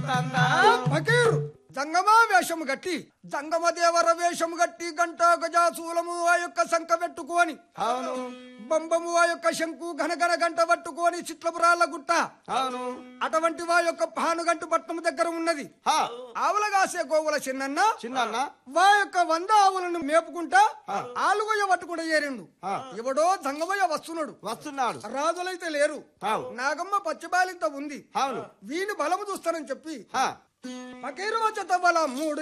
ఫకీరు జంగమా వేషము గట్టి జంగమ దేవర వేషము గట్టి గంట గజాసూలము ఆ యొక్క సంక పెట్టుకొని అవును బంబము ఆ యొక్క శంకు ఘనఘన గంట పట్టుకొని చిట్లపురాళ్ళ గుట్ట అవును అటువంటి వా యొక్క పానుగంటు పట్నం దగ్గర ఉన్నది హా, ఆవులగాసే గోవుల చిన్నన్న చిన్నన్న వా యొక్క వంద ఆవులను మేపుకుంటా ఆలుగొయ్య పట్టుకుంటా చేరిండు ఆ. ఎవడో జంగమయ్య వస్తున్నాడు వస్తున్నాడు రాజులైతే లేరు అవు. నాగమ్మ పచ్చిబాలింత ఉంది అవును వీని బలము చూస్తానని చెప్పి హా, ఫకీరు వచ్చేత బల మూడు